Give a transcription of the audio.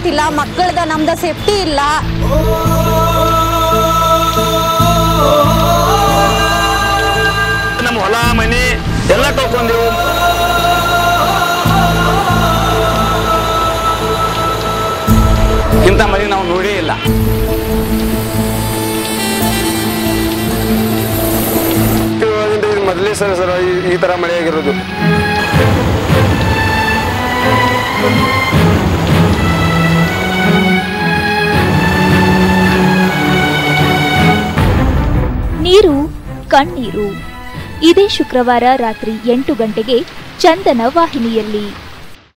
ಇಲ್ಲ ಮಕ್ಕಳದ ನಮ್ದ ಸೇಫ್ಟಿ ಇಲ್ಲ ನಮ್ಮ ಹೊಲ ಮನಿ ಎಲ್ಲ ಕಳ್ಕೊಂಡೆವು ಇಂಥ ಮನೆ ನಾವು ನೋಡೇ ಇಲ್ಲ ಇವಾಗಿಂದ ಇದು ಮೊದಲೇ ಸಲ ಸರ್ ಈ- ಈ ತರ ಮಳೆ ಆಗಿರೋದು ನೀರು ಕಣ್ಣೀರು ಇದೇ ಶುಕ್ರವಾರ ರಾತ್ರಿ ಎಂಟು ಗಂಟೆಗೆ ಚಂದನ ವಾಹಿನಿಯಲ್ಲಿ